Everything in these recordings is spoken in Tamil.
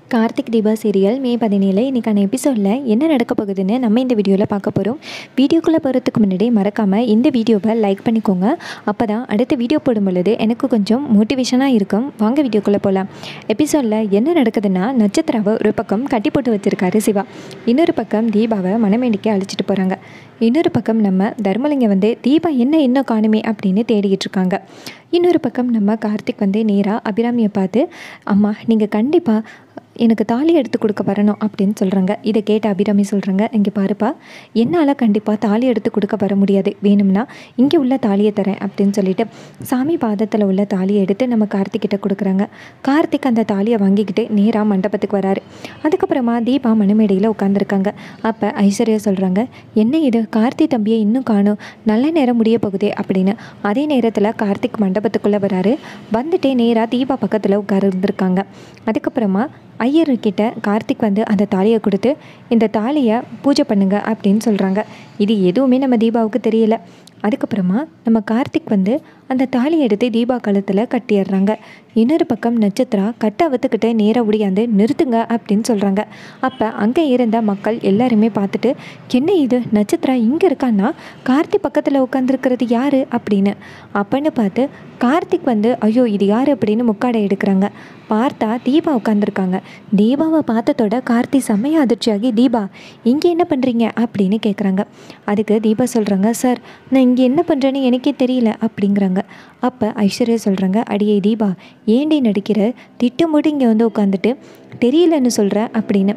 கார்த்திக் தீபா சீரியல் மே பதினேழு இன்றைக்கான எபிசோடில் என்ன நடக்க போகுதுன்னு நம்ம இந்த வீடியோவில் பார்க்க போகிறோம் வீடியோக்குள்ளே போகிறதுக்கு முன்னாடி மறக்காமல் இந்த வீடியோவை லைக் பண்ணிக்கோங்க அப்போ தான் அடுத்த வீடியோ போடும் பொழுது எனக்கு கொஞ்சம் மோட்டிவேஷனாக இருக்கும் வாங்க வீடியோக்குள்ளே போகலாம் எபிசோடில் என்ன நடக்குதுன்னா நட்சத்திராவை ஒரு பக்கம் கட்டி போட்டு வச்சுருக்காரு சிவா இன்னொரு பக்கம் தீபாவை மணமேடிக்கு அழைச்சிட்டு போகிறாங்க இன்னொரு பக்கம் நம்ம தர்மலிங்கம் வந்து தீபா என்ன இன்னும் காணுமே அப்படின்னு தேடிக்கிட்டு இருக்காங்க இன்னொரு பக்கம் நம்ம கார்த்திக் வந்து நேராக அபிராமியை பார்த்து அம்மா நீங்கள் கண்டிப்பாக எனக்கு தாலி எடுத்து கொடுக்க வரணும் அப்படின்னு சொல்கிறாங்க இதை கேட்ட அபிராமி சொல்கிறாங்க இங்கே பாருப்பா என்னால் கண்டிப்பாக தாலி எடுத்து கொடுக்க வர முடியாது வேணும்னா இங்கே உள்ள தாலியை தரேன் அப்படின்னு சொல்லிட்டு சாமி பாதத்தில் உள்ள தாலியை எடுத்து நம்ம கார்த்திக் கிட்ட கொடுக்குறாங்க கார்த்திக் அந்த தாலியை வாங்கிக்கிட்டு நேராக மண்டபத்துக்கு வராரு அதுக்கப்புறமா தீபா மணிமேடையில் உட்காந்துருக்காங்க அப்போ ஐஸ்வர்யா சொல்கிறாங்க என்ன இது கார்த்தி தம்பியை இன்னும் காணும் நல்ல நேரம் முடிய போகுதே அப்படின்னு அதே நேரத்தில் கார்த்திக் மண்டபத்துக்குள்ளே வராரு வந்துட்டே நேராக தீபா பக்கத்தில் உட்கார்ந்துருக்காங்க அதுக்கப்புறமா ஐயர்கிட்ட கார்த்திக் வந்து அந்த தாலியை கொடுத்து இந்த தாலியை பூஜை பண்ணுங்க அப்படின்னு சொல்கிறாங்க இது எதுவுமே நம்ம தீபாவுக்கு தெரியல அதுக்கப்புறமா நம்ம கார்த்திக் வந்து அந்த தாலியை எடுத்து தீபா கழுத்தில் கட்டிடுறாங்க இன்னொரு பக்கம் நட்சத்திரா கட்ட அவுத்துக்கிட்டு நேராக ஒடியாந்து நிறுத்துங்க அப்படின்னு சொல்கிறாங்க அப்போ அங்கே இருந்த மக்கள் எல்லாருமே பார்த்துட்டு என்ன இது நட்சத்திரா இங்கே இருக்கான்னா கார்த்திக் பக்கத்தில் உட்காந்துருக்கிறது யார் அப்படின்னு அப்பன்னு பார்த்து கார்த்திக் வந்து ஐயோ இது யார் அப்படின்னு முக்காடை எடுக்கிறாங்க பார்த்தா தீபா உட்காந்துருக்காங்க தீபாவை பார்த்ததோட கார்த்தி செம்மைய அதிர்ச்சியாகி தீபா இங்கே என்ன பண்ணுறீங்க அப்படின்னு கேட்குறாங்க அதுக்கு தீபா சொல்கிறாங்க சார் நான் இங்கே என்ன பண்ணுறேன்னு எனக்கே தெரியல அப்படிங்கிறாங்க அப்போ ஐஸ்வர்யா சொல்கிறாங்க அடியே தீபா ஏண்டி நடிக்கிற திட்டமிட்டு இங்கே வந்து உட்காந்துட்டு தெரியலன்னு சொல்கிற அப்படின்னு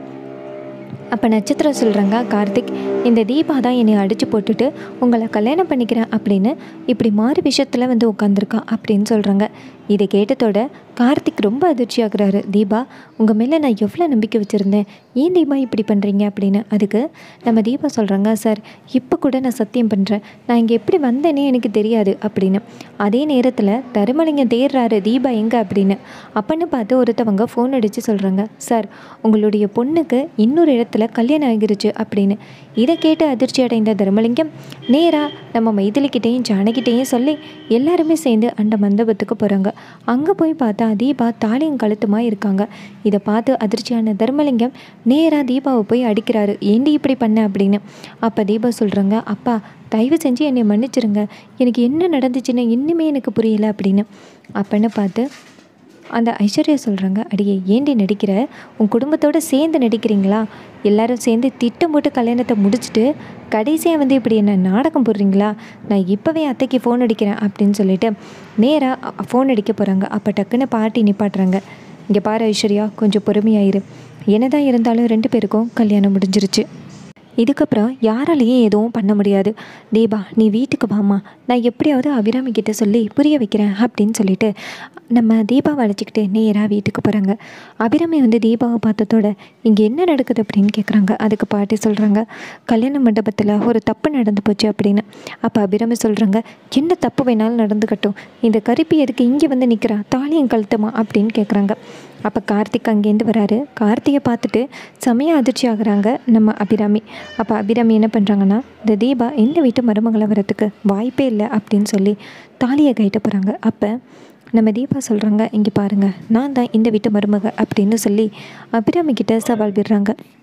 அப்போ நட்சத்திரம் சொல்கிறாங்க கார்த்திக் இந்த தீபா தான் என்னை அடித்து போட்டுட்டு உங்களை கல்யாணம் பண்ணிக்கிறேன் அப்படின்னு இப்படி மாறு விஷயத்தில் வந்து உட்காந்துருக்கா அப்படின்னு சொல்கிறாங்க இதை கேட்டதோட கார்த்திக் ரொம்ப அதிர்ச்சி ஆகுறாரு தீபா உங்கள் மேலே நான் எவ்வளோ நம்பிக்கை வச்சுருந்தேன் ஏன் தீபா இப்படி பண்ணுறீங்க அப்படின்னு அதுக்கு நம்ம தீபா சொல்கிறாங்க சார் இப்போ கூட நான் சத்தியம் பண்ணுறேன் நான் இங்கே எப்படி வந்தேனே எனக்கு தெரியாது அப்படின்னு அதே நேரத்தில் தருமலிங்கம் தேடுறாரு தீபா எங்கே அப்படின்னு அப்பன்னு பார்த்து ஒருத்தவங்க ஃபோன் அடித்து சொல்கிறாங்க சார் உங்களுடைய பொண்ணுக்கு இன்னொரு இடத்துல கல்யாணம் ஆகிருச்சு அப்படின்னு இதை கேட்டு அதிர்ச்சி அடைந்த தர்மலிங்கம் நேராக நம்ம மைதிலிக்கிட்டேயும் ஜானகிட்டேயும் சொல்லி எல்லாருமே சேர்ந்து அந்த மண்டபத்துக்கு போகிறாங்க அங்கே போய் பார்த்தா தீபா தாலியும் கழுத்துமா இருக்காங்க இதை பார்த்து அதிர்ச்சியான தர்மலிங்கம் நேராக தீபாவை போய் அடிக்கிறாரு ஏண்டி இப்படி பண்ண அப்படின்னு அப்போ தீபா சொல்கிறாங்க அப்பா தயவு செஞ்சு என்னை மன்னிச்சிருங்க எனக்கு என்ன நடந்துச்சுன்னு இன்னுமே எனக்கு புரியல அப்படின்னு அப்பன்னு பார்த்து அந்த ஐஸ்வர்யா சொல்கிறாங்க அடியே ஏண்டி நடிக்கிற உன் குடும்பத்தோடு சேர்ந்து நடிக்கிறீங்களா எல்லாரும் சேர்ந்து திட்டம் போட்டு கல்யாணத்தை முடிச்சுட்டு கடைசியாக வந்து இப்படி என்ன நாடகம் போடுறீங்களா நான் இப்போவே அத்தைக்கு ஃபோன் அடிக்கிறேன் அப்படின்னு சொல்லிட்டு நேராக ஃபோன் அடிக்க போகிறாங்க அப்போ டக்குன்னு பாட்டி நிப்பாட்டுறாங்க இங்கே பாரு ஐஸ்வர்யா கொஞ்சம் பொறுமையாயிரு என்னதான் இருந்தாலும் ரெண்டு பேருக்கும் கல்யாணம் முடிஞ்சிருச்சு இதுக்கப்புறம் யாராலையும் எதுவும் பண்ண முடியாது தீபா நீ வீட்டுக்கு வாமா நான் எப்படியாவது அபிராமி கிட்ட சொல்லி புரிய வைக்கிறேன் அப்படின்னு சொல்லிட்டு நம்ம தீபாவை அழைச்சிக்கிட்டு நேராக வீட்டுக்கு போகிறாங்க அபிராமி வந்து தீபாவை பார்த்ததோட இங்கே என்ன நடக்குது அப்படின்னு கேட்குறாங்க அதுக்கு பாட்டி சொல்கிறாங்க கல்யாண மண்டபத்தில் ஒரு தப்பு நடந்து போச்சு அப்படின்னு அப்போ அபிராமி சொல்கிறாங்க என்ன தப்பு வேணாலும் நடந்துக்கட்டும் இந்த கருப்பி எதுக்கு இங்கே வந்து நிற்கிறா தாலியும் கழுத்துமா அப்படின்னு கேட்குறாங்க அப்போ கார்த்திக் அங்கேருந்து வராரு கார்த்திகை பார்த்துட்டு செமையாக அதிர்ச்சி ஆகுறாங்க நம்ம அபிராமி அப்போ அபிராமி என்ன பண்ணுறாங்கன்னா இந்த தீபா எந்த வீட்டு மருமகளை வரத்துக்கு வாய்ப்பே இல்லை அப்படின்னு சொல்லி தாலியை கைட்ட போகிறாங்க அப்போ நம்ம தீபா சொல்கிறாங்க இங்கே பாருங்கள் நான் தான் இந்த வீட்டு மருமக அப்படின்னு சொல்லி அபிராமி கிட்ட சவால் விடுறாங்க